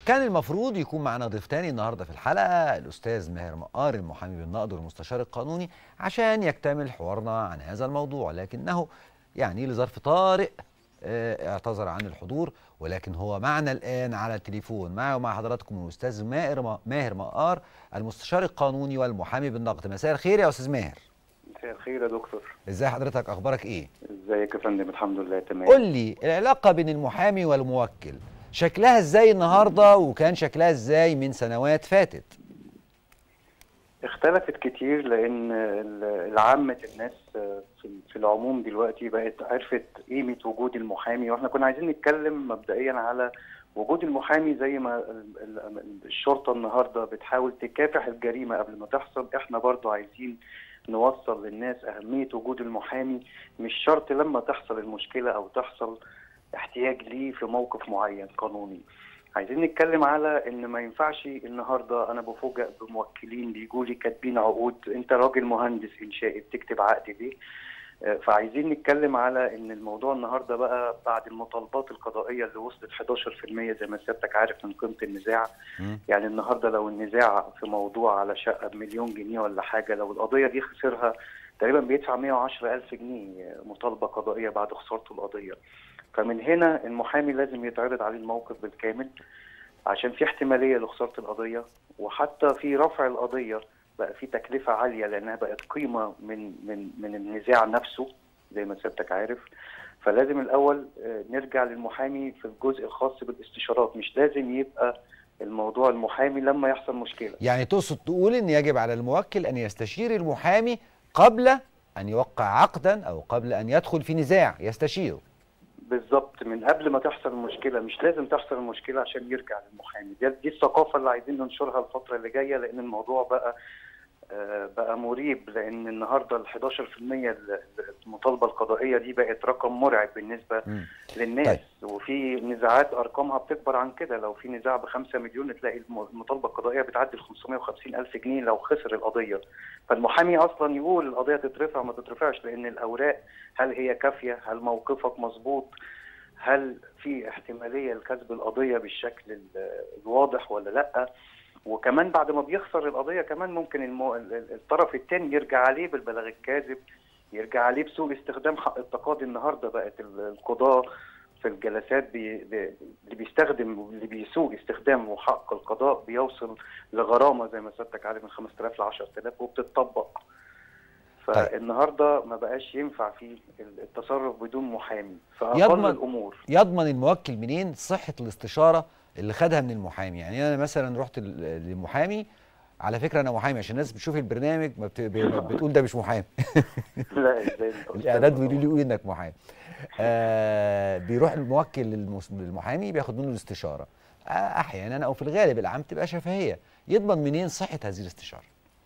كان المفروض يكون معنا ضيف تاني النهارده في الحلقه الاستاذ ماهر مقار المحامي بالنقد والمستشار القانوني عشان يكتمل حوارنا عن هذا الموضوع لكنه يعني لظرف طارئ آه، اعتذر عن الحضور ولكن هو معنا الان على التليفون معي ومع حضراتكم الاستاذ ماهر ماهر مقار المستشار القانوني والمحامي بالنقد مساء الخير يا استاذ ماهر مساء الخير يا دكتور ازاي حضرتك اخبارك ايه ازيك يا فندم الحمد لله تمام قول لي العلاقه بين المحامي والموكل شكلها ازاي النهارده وكان شكلها ازاي من سنوات فاتت اختلفت كتير لان ال- العامة الناس في في العموم دلوقتي بقت عرفت قيمة وجود المحامي واحنا كنا عايزين نتكلم مبدئيا على وجود المحامي زي ما ال- ال- الشرطة النهاردة بتحاول تكافح الجريمة قبل ما تحصل احنا برضو عايزين نوصل للناس أهمية وجود المحامي مش شرط لما تحصل المشكلة أو تحصل احتياج ليه في موقف معين قانوني عايزين نتكلم على ان ما ينفعش النهارده انا بفوجئ بموكلين بيجوا لي كاتبين عقود انت راجل مهندس انشائي بتكتب عقد ليه آه، فعايزين نتكلم على ان الموضوع النهارده بقى بعد المطالبات القضائيه اللي وصلت 11% زي ما سيادتك عارف من قيمه النزاع مم. يعني النهارده لو النزاع في موضوع على شقه بمليون جنيه ولا حاجه لو القضيه دي خسرها تقريبا بيدفع 110 ألف جنيه مطالبة قضائية بعد خسارته القضية فمن هنا المحامي لازم يتعرض عليه الموقف بالكامل عشان في احتمالية لخسارة القضية وحتى في رفع القضية بقى في تكلفة عالية لأنها بقت قيمة من من من النزاع نفسه زي ما سيادتك عارف فلازم الأول آه، نرجع للمحامي في الجزء الخاص بالاستشارات مش لازم يبقى الموضوع المحامي لما يحصل مشكلة يعني تقصد تقول ان يجب على الموكل ان يستشير المحامي قبل ان يوقع عقدا او قبل ان يدخل في نزاع يستشيره بالظبط من قبل ما تحصل المشكله مش لازم تحصل المشكله عشان يرجع للمحامي دي, دي الثقافه اللي عايزين ننشرها الفتره اللي جايه لان الموضوع بقى آه، بقى مريب لان النهارده ال 11% ال- المطالبه القضائيه دي بقت رقم مرعب بالنسبه مم. للناس طيب. وفي نزاعات ارقامها بتكبر عن كده لو في نزاع ب 5 مليون تلاقي الم- المطالبه القضائيه بتعدي ال 550 الف جنيه لو خسر القضيه فالمحامي اصلا يقول القضيه تترفع ما تترفعش لان الاوراق هل هي كافيه هل موقفك مظبوط هل في احتماليه لكسب القضيه بالشكل ال- الواضح ولا لا وكمان بعد ما بيخسر القضيه كمان ممكن المو... ال- ال- الطرف الثاني يرجع عليه بالبلاغ الكاذب يرجع عليه بسوء استخدام حق التقاضي النهارده بقت ال- القضاه في الجلسات بي... بي... اللي بيستخدم اللي بيسوء استخدامه حق القضاء بيوصل لغرامه زي ما سيادتك عارف من 5000 ل 10000 وبتطبق فالنهارده ما بقاش ينفع فيه التصرف بدون محامي فاقل يضمن- الامور يضمن الموكل منين صحه الاستشاره اللي خدها من المحامي يعني انا مثلا رحت ل- للمحامي على فكره انا محامي عشان الناس بتشوف البرنامج ما بت... ب- بتقول ده مش محامي لا ازاي انت الاعداد بيقولوا لي قول انك محامي آه بيروح الموكل للمس- للمحامي بياخد منه الاستشاره آه احيانا او في الغالب العام تبقى شفهيه يضمن منين صحه هذه الاستشاره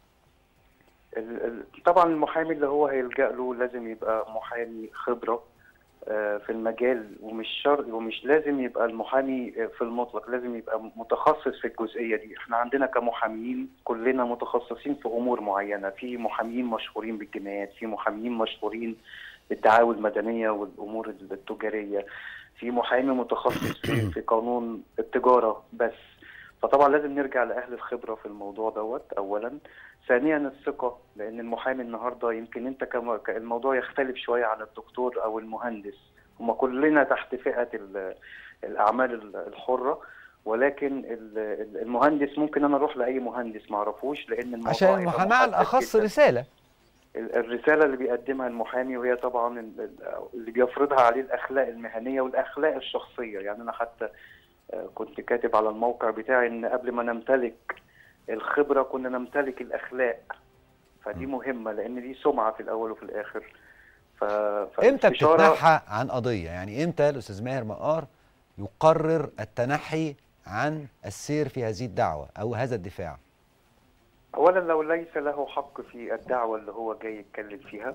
ال- ال- طبعا المحامي اللي هو هيلجأ له لازم يبقى محامي خبرة آه، في المجال ومش شرط ومش لازم يبقى المحامي آه، في المطلق لازم يبقى متخصص في الجزئية دي احنا عندنا كمحامين كلنا متخصصين في أمور معينة في محامين مشهورين بالجنايات في محامين مشهورين بالدعاوى المدنية والأمور التجارية في محامي متخصص في, في قانون التجارة بس فطبعا لازم نرجع لأهل الخبرة في الموضوع دوت أولا ثانيا الثقة لأن المحامي النهاردة يمكن أنت كم... ك- الموضوع يختلف شوية عن الدكتور أو المهندس هم كلنا تحت فئة ال- الأعمال ال- الحرة ولكن ال- ال- المهندس ممكن أنا أروح لأي مهندس ما أعرفوش لأن الموضوع عشان هيبقى المحاماه على محدد الاخص جداً. رساله ال- الرسالة اللي بيقدمها المحامي وهي طبعا ال- ال- اللي بيفرضها عليه الأخلاق المهنية والأخلاق الشخصية يعني أنا حتى آه، كنت كاتب على الموقع بتاعي إن قبل ما نمتلك الخبرة كنا نمتلك الأخلاق فدي مهمة لأن دي سمعة في الأول وفي الآخر ف... امتى فالاستشارة- بتتنحى عن قضيه يعني امتى الاستاذ ماهر مقار يقرر التنحي عن السير في هذه الدعوه او هذا الدفاع أولا لو ليس له حق في الدعوة اللي هو جاي يتكلم فيها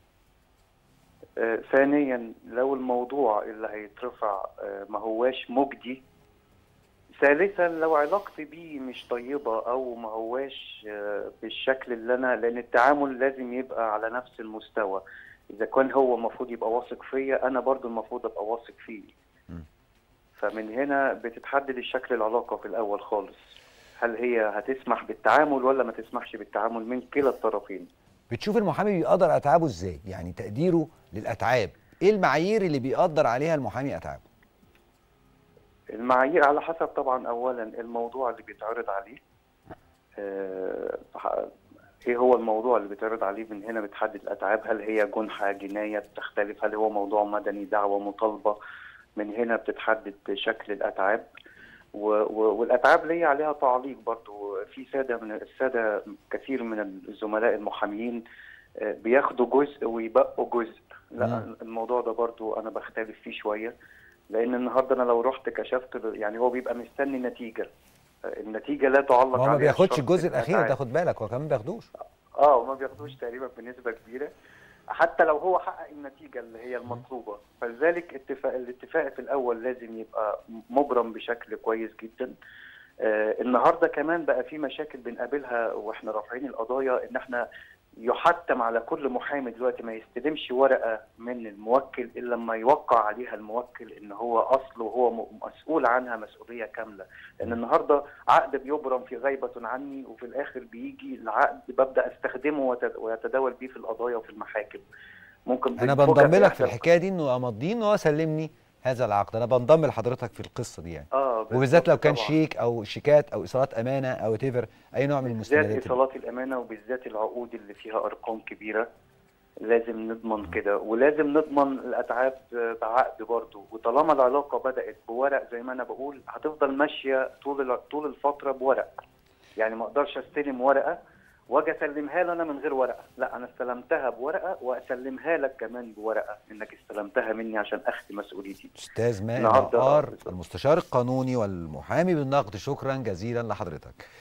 آه، ثانيا لو الموضوع اللي هيترفع آه، ما هواش مجدي ثالثا لو علاقتي بيه مش طيبة أو ما هواش آه، بالشكل اللي أنا لأن التعامل لازم يبقى على نفس المستوى إذا كان هو المفروض يبقى واثق فيا أنا برضو المفروض أبقى واثق فيه م. فمن هنا بتتحدد الشكل العلاقه في الاول خالص هل هي هتسمح بالتعامل ولا ما تسمحش بالتعامل من كلا الطرفين بتشوف المحامي بيقدر اتعابه ازاي يعني تقديره للاتعاب ايه المعايير اللي بيقدر عليها المحامي اتعابه المعايير على حسب طبعا اولا الموضوع اللي بيتعرض عليه آه، ايه هو الموضوع اللي بيتعرض عليه من هنا بتحدد الاتعاب هل هي جنحه جنايه بتختلف هل هو موضوع مدني دعوه مطالبه من هنا بتتحدد شكل الاتعاب و- و- والاتعاب ليا عليها تعليق برضو في ساده من الساده كثير من الزملاء المحامين آه، بياخدوا جزء ويبقوا جزء لا مم. الموضوع ده برضو انا بختلف فيه شويه لان النهارده انا لو رحت كشفت يعني هو بيبقى مستني نتيجه آه، النتيجه لا تعلق ما هو ما عليها بياخدش الشرط الجزء الاخير الأتعاب. تاخد بالك هو كمان ما بياخدوش اه وما بياخدوش تقريبا بنسبه كبيره حتى لو هو حقق النتيجه اللي هي المطلوبه فلذلك اتفاق الاتفاق في الاول لازم يبقى مبرم بشكل كويس جدا آه النهارده كمان بقى في مشاكل بنقابلها واحنا رافعين القضايا ان احنا يحتم على كل محامي دلوقتي ما يستلمش ورقه من الموكل الا لما يوقع عليها الموكل ان هو اصله هو م- مسؤول عنها مسؤوليه كامله لان النهارده عقد بيبرم في غيبه عني وفي الاخر بيجي العقد ببدا استخدمه وت- ويتداول بيه في القضايا وفي المحاكم ممكن انا بنفوجئ بنضم لك في بإحدى- الحكايه دي انه امضيه ان هو سلمني هذا العقد انا بنضم لحضرتك في القصه دي يعني اه وبالذات لو بالظبط كان طبعاً. شيك او شيكات او ايصالات امانه او تيفر اي نوع من بالذات المستندات ايصالات الامانه وبالذات العقود اللي فيها ارقام كبيره لازم نضمن كده ولازم نضمن الاتعاب بعقد برضه وطالما العلاقه بدات بورق زي ما انا بقول هتفضل ماشيه طول ال- طول الفتره بورق يعني ما اقدرش استلم ورقه واجي اسلمها له انا من غير ورقه لا انا استلمتها بورقه واسلمها لك كمان بورقه انك استلمتها مني عشان اخذ مسؤوليتي استاذ ماهر النهاردة- نقار المستشار القانوني والمحامي بالنقد شكرا جزيلا لحضرتك